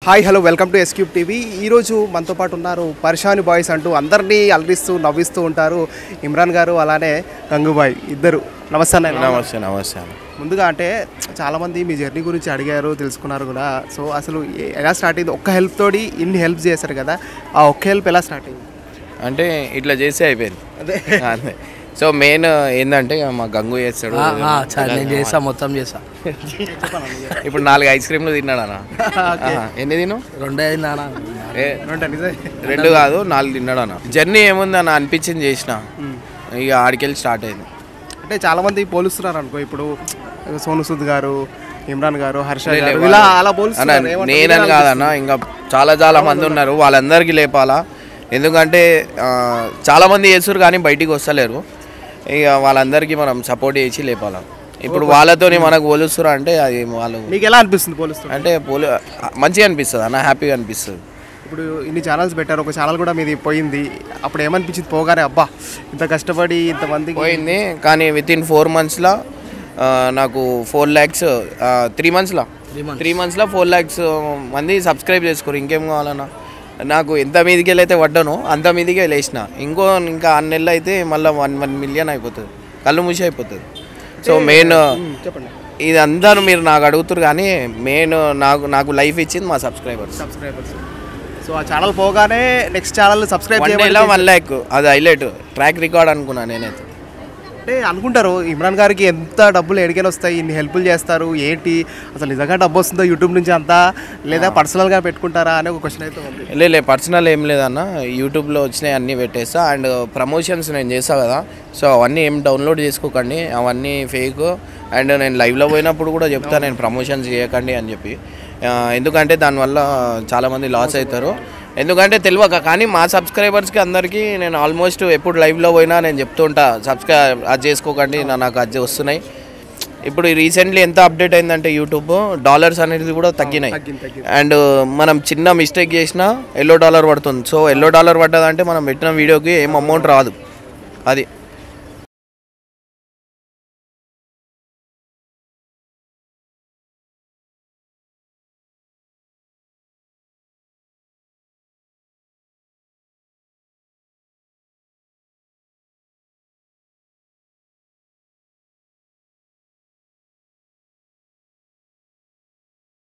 Hi hello welcome to S cube TV ఈరోజు మనతో పాటు ఉన్నారు పరిశాని బాయ్స్ అంటూ అందరినీ అలరిస్తూ నవ్విస్తూ ఉంటారు ఇమ్రాన్ గారు అలానే గంగుబాయ్ ఇద్దరు నమస్తే అన్న నమస్తే నమస్తే అన్న. ముందుగా అంటే చాలామంది మీ జర్నీ గురించి అడిగారు తెలుసుకున్నారు కూడా సో అసలు ఏ- ఎలా స్టార్ట్ అయింది ఒక్క హెల్ప్ తోటి ఇన్ని హెల్ప్ చేశారు కదా ఆ ఒక్క హెల్ప్ ఎలా స్టార్ట్ అయింది అంటే ఇట్లా చేస్తే అయిపోయింది అదే అంతే సో మెయిన్ ఏంటంటే ఇక మా గంగు చేస్తాడు ఆ, చాలు నేను చేస్తా మొత్తం చేస్తా ఇప్పుడు నాలుగు ఐస్ క్రీమ్లు తిన్నాడు అన్న ఆహా, ఎన్ని తిను రెండే అయింది నాన్న ఏ, అంటే నిజమే రెండు కాదు నాలుగు తిన్నాడు అన్న జర్నీ ఏముంది అన్న అనిపించింది చేసిన ఇక ఆడికెళ్ళి స్టార్ట్ అయింది అంటే చాలామంది పోలుస్తున్నారు అనుకో ఇప్పుడు సోను సూద్ గారు ఇమ్రాన్ గారు హర్ష లే, గారు లే, ఇలా వాళ్ళు- అలా అన్న పోలుస్తున్నారు ఏమంటారు? నేనని మీరేం కాదన్న ఇంకా చాలా చాలా మంది ఉన్నారు వాళ్ళందరికీ లేపాలా ఎందుకంటే ఆ, చాలా మంది చేస్తారు కానీ బయటికి వస్తలేరు ఇక వాళ్ళందరికీ మనం సపోర్ట్ చేసి లేపాలా ఇప్పుడు వాళ్ళతోని మనకు పోలుస్తున్నారు అంటే అది వాళ్ళు మీకు ఎలా అనిపిస్తుంది పోలుస్తుంది అంటే పోలి మంచిగా అనిపిస్తుంది అన్న హ్యాపీగా అనిపిస్తుంది ఇప్పుడు ఇన్ని ఛానల్స్ పెట్టారు ఒక ఛానల్ కూడా మీది పోయింది అప్పుడు ఏమనిపించింది పోగానే అబ్బా ఇంత కష్టపడి ఇంతమందికి పోయింది కానీ విత్ ఇన్ ఫోర్ మంత్స్లో నాకు ఫోర్ ల్యాక్స్ త్రీ మంత్స్లో త్రీ మంత్స్లో ఫోర్ ల్యాక్స్ మంది సబ్స్క్రైబ్ చేసుకోరు ఇంకేం కావాలన్నా నాకు ఎంత మీదికి వెళ్ళైతే పడ్డానో అంత మీదికే లేచిన ఇంకో ఇంకా అన్ని నెలలు అయితే మళ్ళీ వన్ వన్ మిలియన్ అయిపోతుంది కళ్ళు మూసి అయిపోతుంది సో మెయిన్ చెప్పండి ఇది అందరూ మీరు నాకు అడుగుతారు కానీ మెయిన్ నాకు నాకు లైఫ్ ఇచ్చింది మా సబ్స్క్రైబర్స్ సబ్స్క్రైబర్స్ సో ఆ ఛానల్ పోగానే నెక్స్ట్ ఛానల్ సబ్స్క్రైబ్ వన్ చేయమని డేలో వన్ ల్యాక్ అది హైలైట్ ట్రాక్ రికార్డ్ అనుకున్నాను నేనైతే అంటే అనుకుంటారు ఇమ్రాన్ గారికి ఎంత డబ్బులు ఎడికైనా వస్తాయి ఇన్ని హెల్ప్లు చేస్తారు ఏంటి అసలు నిజంగా డబ్బు వస్తుందో యూట్యూబ్ నుంచి అంతా లేదా పర్సనల్గా పెట్టుకుంటారా అనే ఒక క్వశ్చన్ అయితే ఉంది లే లే పర్సనల్ ఏం లేదన్న యూట్యూబ్లో వచ్చినాయి అన్నీ పెట్టేస్తా అండ్ ప్రమోషన్స్ నేను చేస్తా కదా సో అవన్నీ ఏం డౌన్లోడ్ చేసుకోకండి అవన్నీ ఫేక్ అండ్ నేను లైవ్లో పోయినప్పుడు కూడా చెప్తా నేను ప్రమోషన్స్ చేయకండి అని చెప్పి ఆ, ఎందుకంటే దానివల్ల చాలామంది లాస్ అవుతారు ఎందుకంటే తెలియక కానీ మా సబ్స్క్రైబర్స్కి అందరికీ నేను ఆల్మోస్ట్ ఎప్పుడు లైవ్లో పోయినా నేను చెప్తుంటా సబ్స్క్రైబ్ అది చేసుకోకండి నా నాకు అది వస్తున్నాయి ఇప్పుడు రీసెంట్లీ ఎంత అప్డేట్ అయిందంటే యూట్యూబ్ డాలర్స్ అనేది కూడా తగ్గినాయి తగ్గింది తగ్గింది అండ్ మనం చిన్న మిస్టేక్ చేసినా ఎల్లో డాలర్ పడుతుంది సో ఎల్లో డాలర్ పడ్డదంటే మనం పెట్టిన వీడియోకి ఏం అమౌంట్ రాదు అది